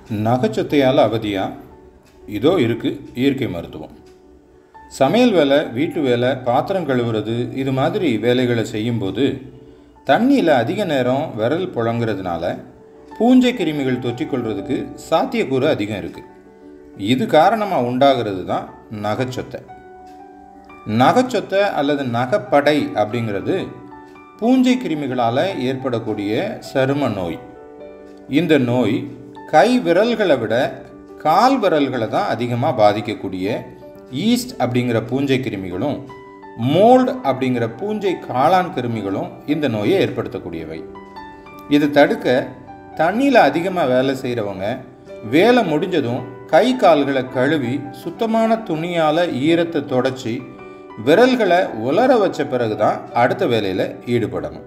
நகைச்சொத்தையால் அவதியா இதோ இருக்குது இயற்கை மருத்துவம் சமையல் வேலை வீட்டு வேலை பாத்திரம் கழுவுறது இது மாதிரி வேலைகளை செய்யும்போது தண்ணியில் அதிக நேரம் விரல் புழங்குறதுனால பூஞ்சை கிருமிகள் தொற்றிக்கொள்றதுக்கு சாத்தியக்கூறு அதிகம் இருக்குது இது காரணமாக உண்டாகிறது தான் நகைச்சொத்தை நகைச்சொத்தை அல்லது நகைப்படை அப்படிங்கிறது பூஞ்சை கிருமிகளால் ஏற்படக்கூடிய சரும நோய் இந்த நோய் கை விரல்களை விட கால் விரல்களை தான் அதிகமாக பாதிக்கக்கூடிய ஈஸ்ட் அப்படிங்கிற பூஞ்சை கிருமிகளும் மோல்டு அப்படிங்கிற பூஞ்சை காளான் கிருமிகளும் இந்த நோயை ஏற்படுத்தக்கூடியவை இது தடுக்க தண்ணியில் அதிகமாக வேலை செய்கிறவங்க வேலை முடிஞ்சதும் கை கால்களை கழுவி சுத்தமான துணியால் ஈரத்தை தொடச்சி விரல்களை உலர வச்ச பிறகு தான் அடுத்த வேலையில் ஈடுபடணும்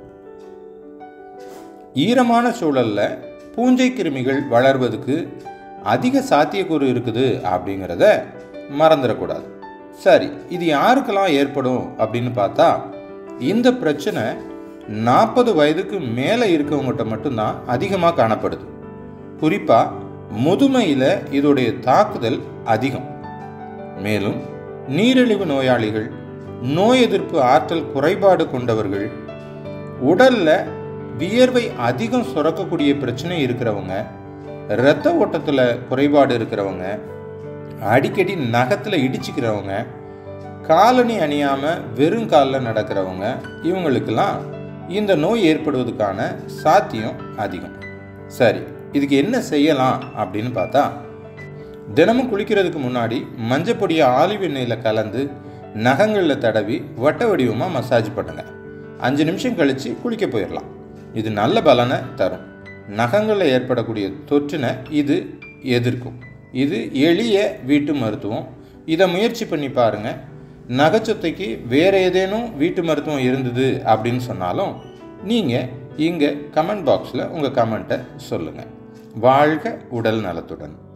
ஈரமான சூழலில் பூஞ்சை கிருமிகள் வளர்வதுக்கு அதிக சாத்தியக்கூறு இருக்குது அப்படிங்கிறத மறந்துடக்கூடாது சரி இது யாருக்கெல்லாம் ஏற்படும் அப்படின்னு பார்த்தா இந்த பிரச்சனை நாற்பது வயதுக்கு மேலே இருக்கவங்ககிட்ட மட்டும்தான் அதிகமாக காணப்படுது குறிப்பாக முதுமையில் இதோடைய தாக்குதல் அதிகம் மேலும் நீரிழிவு நோயாளிகள் நோய் எதிர்ப்பு ஆற்றல் குறைபாடு கொண்டவர்கள் உடலில் வியர்வை அதிகம் சுரக்கக்கூடிய பிரச்சனை இருக்கிறவங்க இரத்த ஓட்டத்தில் குறைபாடு இருக்கிறவங்க அடிக்கடி நகத்தில் இடிச்சுக்கிறவங்க காலணி அணியாமல் வெறும் காலில் நடக்கிறவங்க இவங்களுக்கெல்லாம் இந்த நோய் ஏற்படுவதற்கான சாத்தியம் அதிகம் சரி இதுக்கு என்ன செய்யலாம் அப்படின்னு பார்த்தா தினமும் குளிக்கிறதுக்கு முன்னாடி மஞ்சப்பொடியை ஆலிவ் எண்ணெயில் கலந்து நகங்களில் தடவி வட்ட வடிவமாக மசாஜ் பண்ணுங்க அஞ்சு நிமிஷம் கழித்து குளிக்க போயிடலாம் இது நல்ல பலனை தரும் நகங்களில் ஏற்படக்கூடிய தொற்றினை இது எதிர்க்கும் இது எளிய வீட்டு மருத்துவம் இதை முயற்சி பண்ணி பாருங்கள் நகைச்சொத்தைக்கு வேறு ஏதேனும் வீட்டு மருத்துவம் இருந்தது அப்படின்னு சொன்னாலும் நீங்கள் இங்கே கமெண்ட் பாக்ஸில் உங்கள் கமெண்ட்டை சொல்லுங்கள் வாழ்க உடல் நலத்துடன்